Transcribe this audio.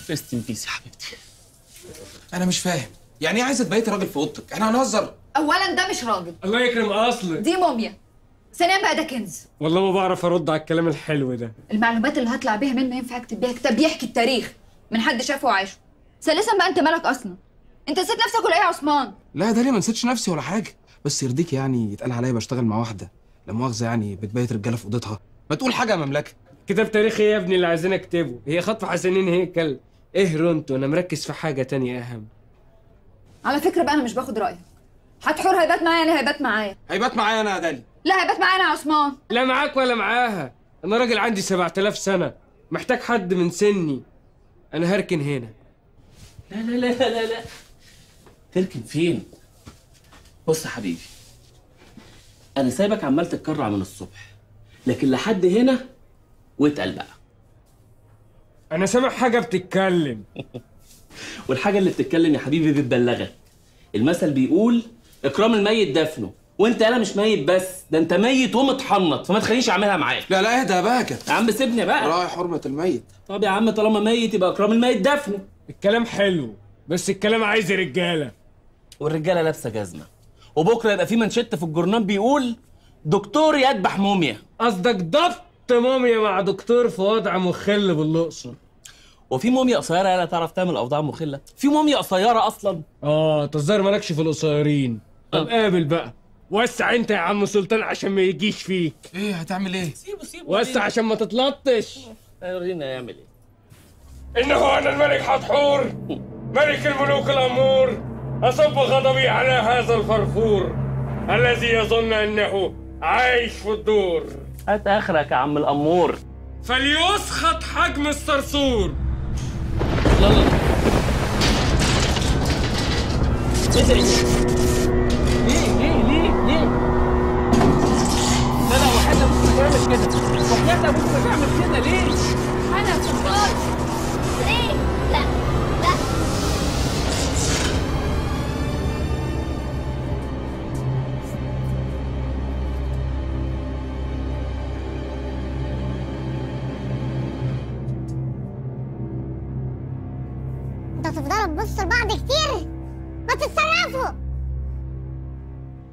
ريست ان بيس يا حبيبتي انا مش فاهم يعني ايه عايزه تبيت راجل في اوضتك احنا هنهزر اولا ده مش راجل الله يكرم اصلك دي موميا ثانيا بقى ده كنز والله ما بعرف ارد على الكلام الحلو ده المعلومات اللي هطلع بيها منه ينفع اكتب بيها كتاب يحكي التاريخ من حد شافه وعاشه ثالثا بقى انت مالك اصلا انت نسيت نفسك ولا ايه يا عثمان لا ده ليه ما نسيتش نفسي ولا حاجه بس يرضيك يعني يتقال عليا بشتغل مع واحده لا مؤاخذه يعني بتبيت رجاله في اوضتها ما تقول حاجه يا مملكه كتاب تاريخي يا ابني اللي عايزين اكتبه هي خطف حسنين هيكل ايه رونتو انا مركز في حاجه تانية اهم على فكره بقى انا مش باخد رايك هتحور هيبات معايا يعني هيبات معايا هيبات معايا انا يا دالي لا هيبات معايا انا يا عثمان لا معاك ولا معاها انا راجل عندي 7000 سنه محتاج حد من سني انا هركن هنا لا لا لا لا لا لا تركن فين بص يا حبيبي انا سايبك عمال تتكرع من الصبح لكن لحد هنا واتقل بقى انا سامع حاجه بتتكلم والحاجه اللي بتتكلم يا حبيبي بتبلغك المثل بيقول اكرام الميت دفنه وانت انا مش ميت بس ده انت ميت ومتحنط فما تخلينيش اعملها معاك لا لا اهدى بقى كده يا عم سيبني بقى راعي حرمه الميت طب يا عم طالما ميت يبقى اكرام الميت دفنه الكلام حلو بس الكلام عايز رجاله والرجاله لابسه جزمه وبكره يبقى في منشط في الجورنال بيقول دكتور يذبح موميا قصدك ضبط موميا مع دكتور في وضع مخل بالاقصر وفي موميا قصيره يالا تعرف تعمل اوضاع مخله في موميا قصيره اصلا اه تظهر مالكش في القصيرين طب قابل بقى وسع انت يا عم سلطان عشان ما يجيش فيك ايه هتعمل ايه سيبه سيبه وسع عشان ما تتلطش ورينا يعمل ايه انه انا الملك حتحور ملك الملوك الامور اصب غضبي على هذا الفرفور الذي يظن انه عايش في الدور هات اخرك يا عم الامور فليسخط حجم الصرصور لا لا ليه ليه ليه ليه لا لا وحياة ابوك ما تعمل كده وحياة ابوك ما تعمل كده ليه انا سلطان ليه؟ لا لا انتوا هتفضلوا تبصوا لبعض كتير ما تتصرفوا